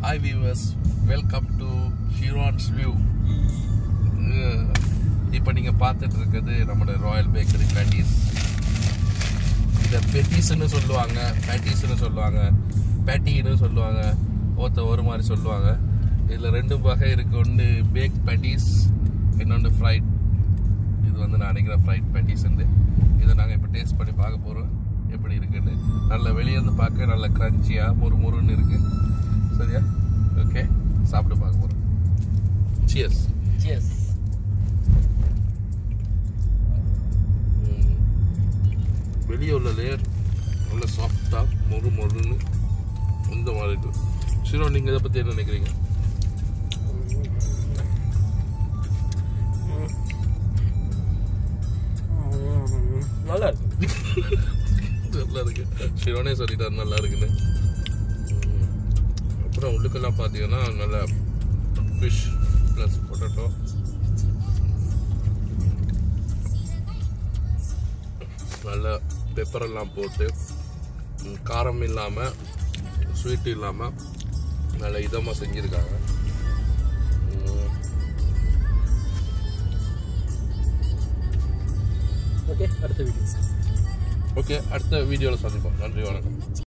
Hi viewers welcome to ஷிரான்ஸ் view இப்போ நீங்கள் பார்த்துட்டு இருக்கிறது நம்மளோட ராயல் பேக்கரி பேட்டிஸ் இதை பெட்டிஸ்னு சொல்லுவாங்க பேட்டிஸ்னு சொல்லுவாங்க பேட்டின்னு சொல்லுவாங்க ஒருத்த ஒரு மாதிரி சொல்லுவாங்க இதில் ரெண்டு வகை இருக்கு ஒன்று பேக் பேட்டிஸ் இன்னொன்று ஃப்ரைட் இது வந்து நான் நினைக்கிறேன் ஃப்ரைட் பேட்டிஸ் வந்து இதை நாங்கள் இப்போ டேஸ்ட் பண்ணி பார்க்க போகிறோம் எப்படி இருக்குன்னு நல்ல வெளியே இருந்து பார்க்க நல்ல க்ரன்ச்சியாக முறு முறுன்னு இருக்கு சரியா ஓகே சாப்பிட்டு பார்க்க போகிறோம் சியர்ஸ் Cheers. வெளியே உள்ள லேயர் நல்ல சாஃப்டாக மொறு மொறுன்னு இந்த மாதிரி இருக்கு சிரோ நீங்கள் இதை பற்றி என்ன நினைக்கிறீங்க நல்லா இருக்கு நல்லா இருக்கு சிரோனே சொல்லிட்டாரு நல்லா இருக்குன்னு ம். அப்புறம் உள்ளுக்கெல்லாம் பார்த்தீங்கன்னா நல்ல ஃபிஷ் ப்ளஸ் பொட்டேட்டோ நல்ல பெப்பரெல்லாம் போட்டு ம், காரம் இல்லாமல் ஸ்வீட் இல்லாமல் நல்ல இதமாக செஞ்சுருக்காங்க ம், ஓகே அடுத்த வீடியோ ஓகே அடுத்த வீடியோவில் சந்திப்போம் நன்றி வணக்கம்